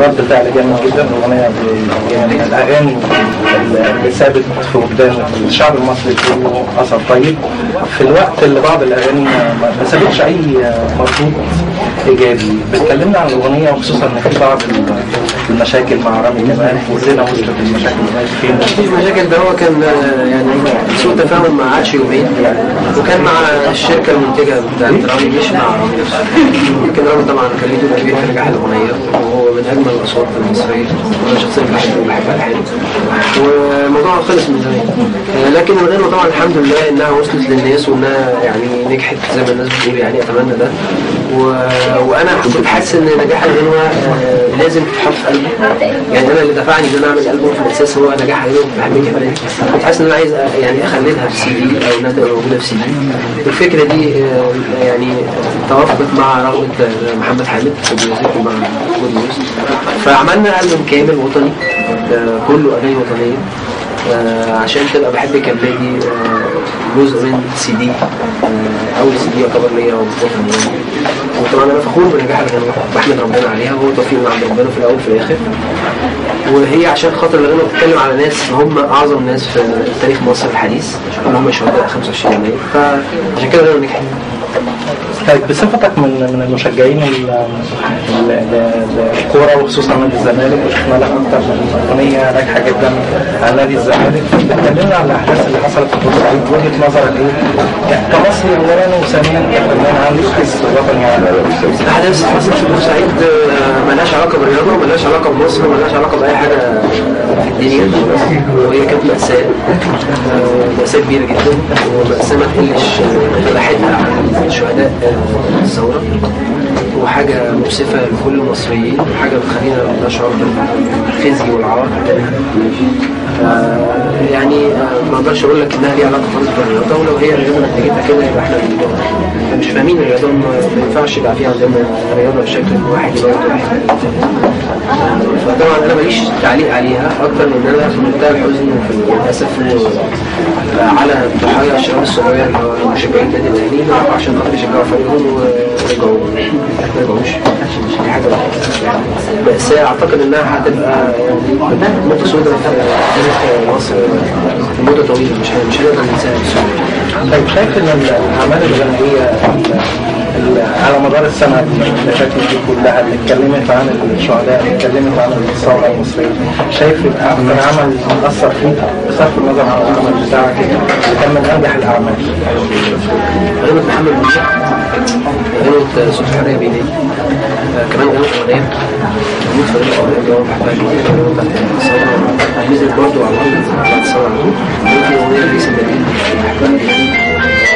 رد فعل جامد جدا الاغنيه يعني من الاغاني اللي ثابت في وجدان الشعب المصري كله اثر طيب في الوقت اللي بعض الاغاني ما ما سابتش اي مردود ايجابي بتكلمنا عن الاغنيه وخصوصا ان في بعض المشاكل مع رامي جمال وازاي وصلت المشاكل لغايه فين في مشاكل ده هو كان آه، يعني سوء تفاهم مع عادش يومين وكان مع الشركه المنتجه بتاعت رامي مش مع رامي نفسه لكن رامي طبعا كان ليه دور كبير في نجاح الاغنيه وهو من اجمل الاصوات المصريه وانا شخصيا بحبه وبحب الحان والموضوع خلص من زمان آه، لكن الغنوه طبعا الحمد لله انها وصلت للناس وانها يعني نجحت زي ما الناس بتقول يعني اتمنى ده و... وانا كنت حاسس ان نجاح الغنوه آه، لازم تتحط في قلبي يعني انا اللي دفعني ان انا اعمل البوم في الاساس هو نجاح الغنوه بحب كفايه كنت حاسس ان انا عايز أ- يعني اخلدها في سي دي او انها تبقى موجوده في سي دي الفكره دي آه، يعني توافقت مع رغبه آه، محمد حامد وميوزك ومع جود نيوز فعملنا البوم كامل وطني آه، كله اغاني وطنيه آه، عشان تبقى بحب كبادي جزء من سي دي آه، اول سي دي يعتبر ليا وطني يعني وطبعا انا فخور بنجاح الغنوه بحمد ربنا عليها وهو توفيق من عند ربنا في الاول وفي الاخر وهي عشان خاطر الغنوه بتتكلم على ناس هم اعظم ناس في تاريخ مصر الحديث اللي هم شهداء 25 يناير فعشان كده الغنوه نجحت طيب بصفتك من من المشجعين ال- ال- ال- الكوره وخصوصا نادي الزمالك وشفنا لك اكتر من اغنيه ناجحه جدا عن نادي الزمالك اتكلمنا عن الاحداث اللي حصلت في بورسعيد وجهه نظرك ايه؟ يعني كمصري اولا وثانيا كفنان عندك حس وطني يعني الاحداث اللي حصلت في بورسعيد آه، ملهاش علاقه بالرياضه وملهاش علاقه بمصر وملهاش علاقه باي حاجه في الدنيا وهي كانت ماساه آه، ماساه كبيره جدا وماساه ما تقلش فلاحتها عن شهداء آه، الثوره وحاجه مؤسفه لكل المصريين وحاجه بتخلينا نشعر بالخزي والعار آه، يعني آه، ما اقدرش اقول لك انها ليها علاقه خالص بالرياضه ولو هي الرياضه نتيجتها كده يبقى احنا إحنا مش فاهمين الرياضه ما ما ينفعش يبقى فيها عندنا رياضه بشكل واحد يبقى واحد فطبعا انا ماليش تعليق عليها اكتر من ان انا في منتهى الحزن وفي الاسف و- على ضحايا الشباب الصغير اللي هو مشجعين النادي الاهلي اللي راحوا عشان خاطر يشجعوا فريقهم ورجعوا ما رجعوش دي حاجه مأساة اعتقد انها هتبقى يعني نقطه سوداء في تاريخ مصر لمده طويله مش مش هنقدر ننساها بسهوله طيب شايف ان الاعمال الغنائيه ال- ال- على مدار السنه المشاكل دي كلها اللي اتكلمت عن الشهداء اللي اتكلمت عن الثوره المصريه شايف اكثر عمل اثر فيك بصرف النظر عن العمل بتاعك اللي كان من انجح الاعمال غنوة محمد منير غنوة صوت الحرية بإيدي آه، كمان غنوة أغنية موت في غنوة أغنية اللي هو بحبها جدا اللي هو بتاعت الثورة نزلت برضه على الأرض بعد الثورة على طول وفي أغنية رئيس المدينة بحبها جدا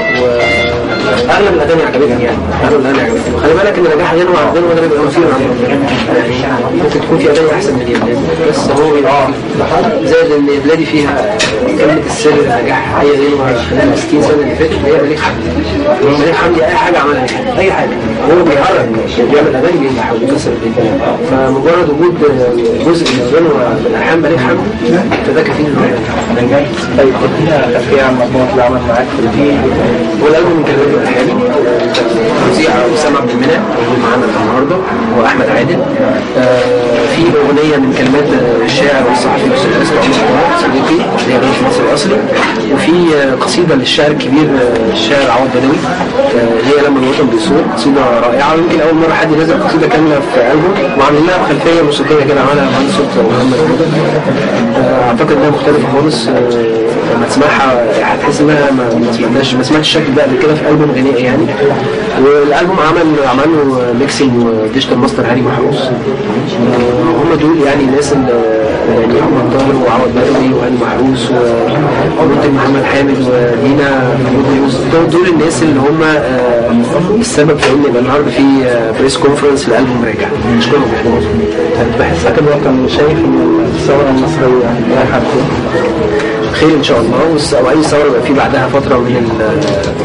واغلب الاغاني عجبتني يعني اغلب الاغاني عجبتني وخلي بالك ان نجاح غنوه عن غنوه ده بيبقى توفيق من عند ربنا يعني ممكن تكون في اغاني احسن من بلادي بس هو بيبقى زائد ان بلادي فيها كلمه السر لنجاح اي غنوه خلال 60 سنه اللي فاتت هي بليغ حمدي بليغ حمدي اي حاجه عملها نجحت اي حاجه هو بيهرب بيعمل اغاني بينجح وبيكسر الدنيا فمجرد وجود جزء من الغنوه من الحان بليغ حمدي فده كفيل انه ينجح. طيب ادينا خلفيه عن مجموعه العمل معاك في الفيلم والالبوم من كلمات الالحاني توزيع اسامه عبد المنعم موجود معانا النهارده واحمد عادل آه، في اغنيه من كلمات الشاعر والصحفي الاستاذ اسمه عمر طه صديقي اللي هي اغنيه مصر الاصلي وفي آه، قصيده للشاعر الكبير آه، الشاعر عوض بدوي آه، اللي هي لما الوطن بيصور قصيده رائعه ويمكن اول مره حد ينزل قصيده كامله في البوم وعاملين لها خلفيه موسيقيه كده عملها مهندس صوت محمد هدى. آه، اعتقد انها مختلفه خالص آه، لما تسمعها هتحس انها ما ما سمعناش ما سمعتش الشكل ده قبل كده في البوم غنائي يعني والالبوم عمل عمله ميكسينج وديجيتال ماستر هاني محروس آه، هم دول يعني الناس اللي يعني احمد طاهر وعوض بدوي وهاني محروس ومنتج محمد حامد ودينا محمود دول, دول الناس اللي هم آه، السبب في ان يبقى النهارده في بريس كونفرنس لالبوم راجع اشكرهم بحسك الوطن شايف ان الثوره المصريه رايحه فين؟ خير ان شاء الله والس- واي ثوره يبقى في بعدها فتره من ال-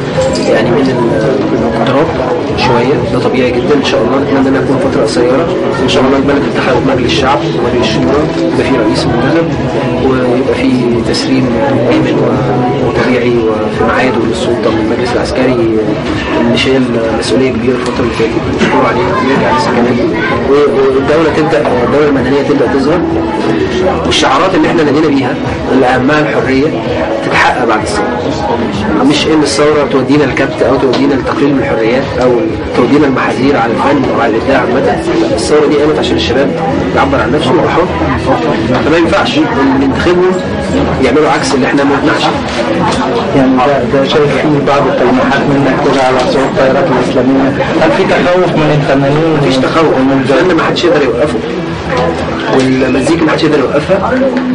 يعني من الاضطراب شويه ده طبيعي جدا ان شاء الله نتمنى انها تكون فتره قصيره ان شاء الله البلد انتخبت مجلس الشعب ومجلس الشورى يبقى في رئيس منتخب ويبقى في تسليم امن و- وطبيعي وفي ميعاده للسلطه من المجلس العسكري اللي شايل مسؤوليه كبيره الفتره اللي فاتت مشكور عليها ويرجع لسه كمان و- والدوله تبدا الدوله المدنيه تبدا تظهر والشعارات اللي احنا نادينا بيها اللي اهمها الحريه تتحقق بعد الثوره مش ان الثوره تودينا الكبت او تودينا لتقليل من الحريات او تودينا المحاذير على الفن او على الابداع عامه لا، الثوره دي قامت عشان الشباب يعبر عن نفسه ويبقى حر فما ينفعش اللي ننتخبهم يعملوا عكس اللي احنا ما نقنعش يعني ده, ده شايف فيه بعض التلميحات منك كده على صوت التيارات الاسلاميه هل في تخوف من الفنانين مفيش تخوف الفن ما حدش يقدر يوقفه والمزيكا ما حدش يقدر يوقفها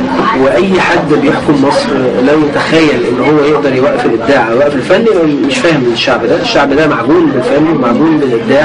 واي حد بيحكم مصر لا يتخيل ان هو يقدر يوقف الابداع او يوقف الفن يبقى مش فاهم الشعب ده الشعب ده معجون بالفن ومعجون بالابداع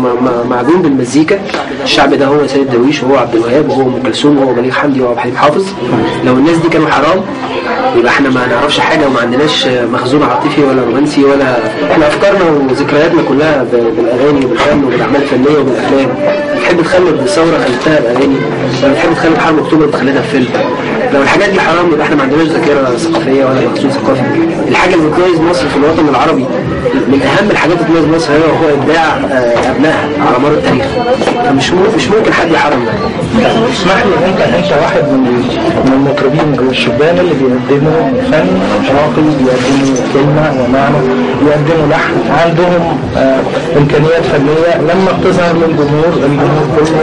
ومعجون بالمزيكا الشعب ده هو سيد درويش وهو عبد الوهاب وهو ام كلثوم وهو بليغ حمدي وهو حليم حافظ لو الناس دي كانوا حرام يبقى احنا ما نعرفش حاجه وما عندناش مخزون عاطفي ولا رومانسي ولا احنا افكارنا وذكرياتنا كلها ب- بالاغاني وبالفن وبالاعمال الفنيه وبالافلام بتحب تخلد ثوره خلدتها باغاني ولا بتحب تخلد حرب اكتوبر تخلدها في فيلم لو الحاجات دي حرام يبقى احنا ما عندناش ذاكره ثقافيه ولا مخزون ثقافي الحاجه اللي بتميز مصر في الوطن العربي من اهم الحاجات اللي بتميز مصر هي هو ابداع آه، ابنائها على مر التاريخ فمش مو- مش ممكن حد يحرم ده اسمح لي انت انت واحد من من المطربين او الشبان اللي بيقدموا فن راقي بيقدموا كلمه ومعنى بيقدموا لحن عندهم آه امكانيات فنيه لما بتظهر للجمهور الجمهور كله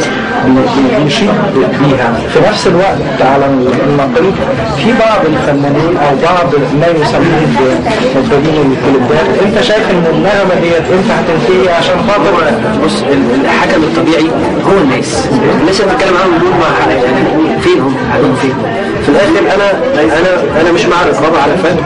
بي- بيشيد بيها في نفس الوقت على النقيض في بعض الفنانين او بعض ما يسميه بمطربين الكليبات انت شايف ان النغمه ديت امتى هتنتهي عشان خاطر بص ال- الحكم الطبيعي هو الناس الناس اللي بتكلم عنهم دول ما يعني فين هم حقهم فين في الاخر انا انا انا مش مع الرقابه على الفن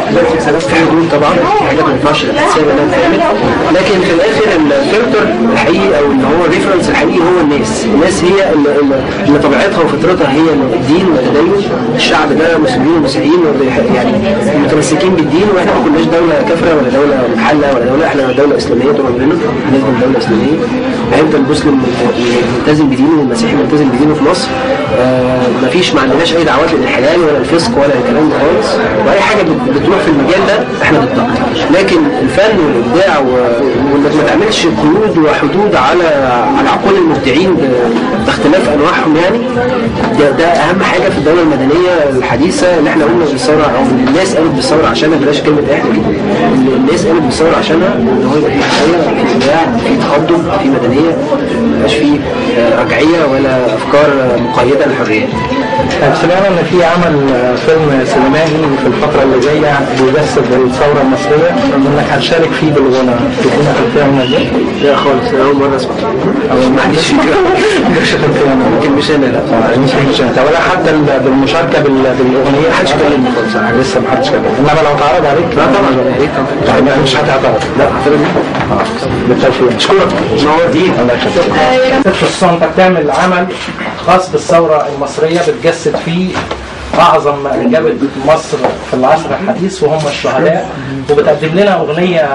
اه في حدود طبعا في حاجات ما ينفعش تتساب انها تتعمل لكن في الاخر الفلتر الحقيقي او اللي هو الريفرنس الحقيقي هو الناس الناس هي اللي, اللي- اللي طبيعتها وفطرتها هي الدين والتدين الشعب ده مسلمين ومسيحيين وبيح- يعني متمسكين بالدين واحنا ما كناش دوله كافره ولا دوله محله ولا دوله احنا دوله اسلاميه طول عمرنا بالنسبه للدوله الاسلاميه هيفضل المسلم ملتزم بدينه والمسيحي ملتزم بدينه في مصر آه مفيش ما عندناش اي دعوات للانحلال ولا الفسق ولا الكلام ده خالص واي حاجه بت- بتروح في المجال ده احنا ضدها لكن الفن والابداع و- وانك ما تعملش قيود وحدود على على عقول المبدعين ب- باختلاف انواعهم يعني ده, ده اهم حاجه في الدوله المدنيه الحديثه اللي احنا قلنا بالثوره او اللي الناس قامت بالثوره عشانها بلاش كلمه احنا كده اللي الناس قامت بالثوره عشانها ان هو يبقى في حريه في ابداع في تقدم في مدنيه ما يبقاش في آه، رجعيه ولا افكار آه، مقيده للحريات طيب سمعنا ان في عمل آه، فيلم سينمائي في الفترة اللي جاية بيجسد الثورة المصرية انك هتشارك فيه بالغنى تكون خلفية من دي لا خالص انا اول مره اسمع او ما عنديش فكره مش خلفية من يمكن مش انا لا مش مش انت ولا حتى ال- بالمشاركة بال- بالاغنية محدش كلمني خالص عن لسه ما حدش كلمني انما لو اتعرض عليك لا طبعا يا ريت طبعا طيب مش هتعترض لا اعترض بالتوفيق اشكرك منورين الله يخليك خصوصا انت بتعمل عمل خاص بالثوره المصريه بتجسد فيه اعظم ما انجبت مصر في العصر الحديث وهم الشهداء وبتقدم لنا اغنيه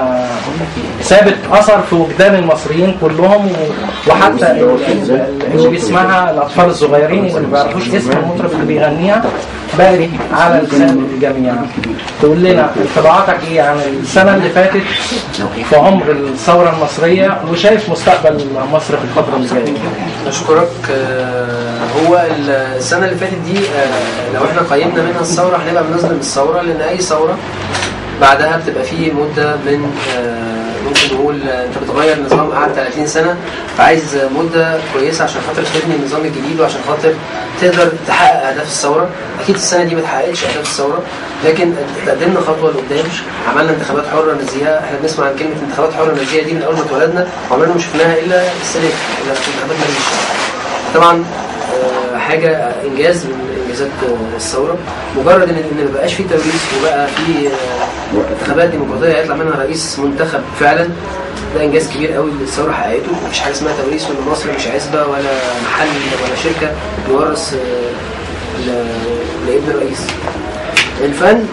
سابت اثر في وجدان المصريين كلهم و- وحتى ال- اللي بيسمعها الاطفال الصغيرين اللي ما بيعرفوش اسم المطرب اللي بيغنيها بقت على لسان الجميع تقول لنا انطباعاتك ايه عن السنه اللي فاتت في عمر الثوره المصريه وشايف مستقبل مصر في الفتره اللي جايه اشكرك آه، هو السنه اللي فاتت دي آه، لو احنا قيمنا منها الثوره هنبقى بنظلم الثوره لان اي ثوره بعدها بتبقى فيه مده من آه، ممكن نقول آه، انت بتغير نظام قعد 30 سنه فعايز آه، مده كويسه عشان خاطر تبني النظام الجديد وعشان خاطر تقدر تحقق اهداف الثوره اكيد السنه دي ما اتحققتش اهداف الثوره لكن تقدمنا خطوه لقدام عملنا انتخابات حره نزيهه احنا بنسمع عن كلمه انتخابات حره نزيهه دي من اول ما اتولدنا وعمرنا ما شفناها الا السنه دي الا في انتخابات مجلس الشعب طبعا آه، حاجه انجاز من انجازات آه، الثوره مجرد ان ان ما بقاش في توريث وبقى في آه، انتخابات ديمقراطيه هيطلع منها رئيس منتخب فعلا ده انجاز كبير قوي اللي الثوره حققته مفيش حاجه اسمها توريث وان مصر مش عزبه ولا محل ولا شركه يورث آه، ل- لابن الرئيس الفن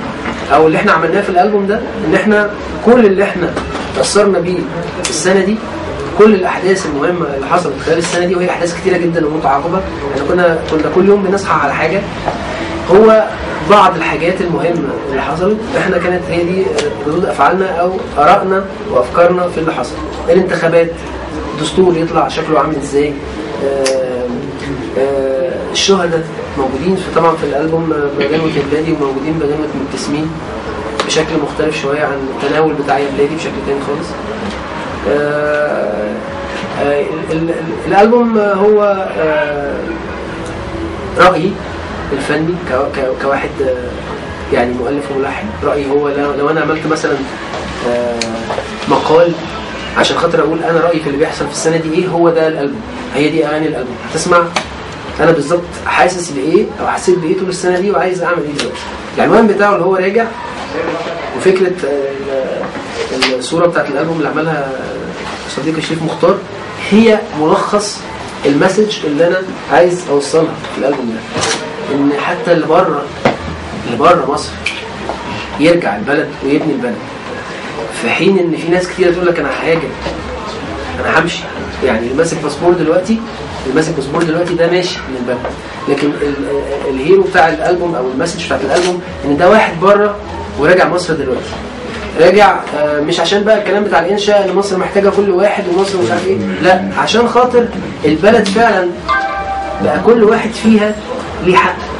او اللي احنا عملناه في الالبوم ده ان احنا كل اللي احنا تاثرنا بيه في السنه دي كل الاحداث المهمه اللي حصلت خلال السنه دي وهي احداث كتيره جدا ومتعاقبه احنا كنا كنا كل يوم بنصحى على حاجه هو بعض الحاجات المهمه اللي حصلت احنا كانت هي دي ردود افعالنا او ارائنا وافكارنا في اللي حصل الانتخابات دستور يطلع شكله عامل ازاي آه، آه، الشهداء موجودين في طبعا في الالبوم بجانب البادي وموجودين بجانب مبتسمين بشكل مختلف شويه عن التناول بتاع يا بلادي بشكل تاني خالص آه، آه، ال- ال- الالبوم هو آه، رايي الفني ك- ك- كواحد آه، يعني مؤلف وملحن رايي هو لو لو انا عملت مثلا آه، مقال عشان خاطر اقول انا رايي في اللي بيحصل في السنه دي ايه هو ده الالبوم هي دي اغاني الالبوم هتسمع انا بالظبط حاسس بايه او حسيت بايه طول السنه دي وعايز اعمل ايه دلوقتي العنوان بتاعه اللي هو راجع وفكره ال- الصوره بتاعت الالبوم اللي عملها صديقي شريف مختار هي ملخص المسج اللي انا عايز اوصلها في الالبوم ده ان حتى اللي بره اللي بره مصر يرجع البلد ويبني البلد في حين ان في ناس كتير تقول لك انا ههاجر انا همشي يعني اللي ماسك باسبور دلوقتي اللي ماسك باسبور دلوقتي ده ماشي من البلد لكن ال- الهيرو بتاع الالبوم او المسج بتاعت الالبوم ان ده واحد بره وراجع مصر دلوقتي راجع آه، مش عشان بقى الكلام بتاع الانشاء ان مصر محتاجه كل واحد ومصر مش عارف ايه لا عشان خاطر البلد فعلا بقى كل واحد فيها ليه حق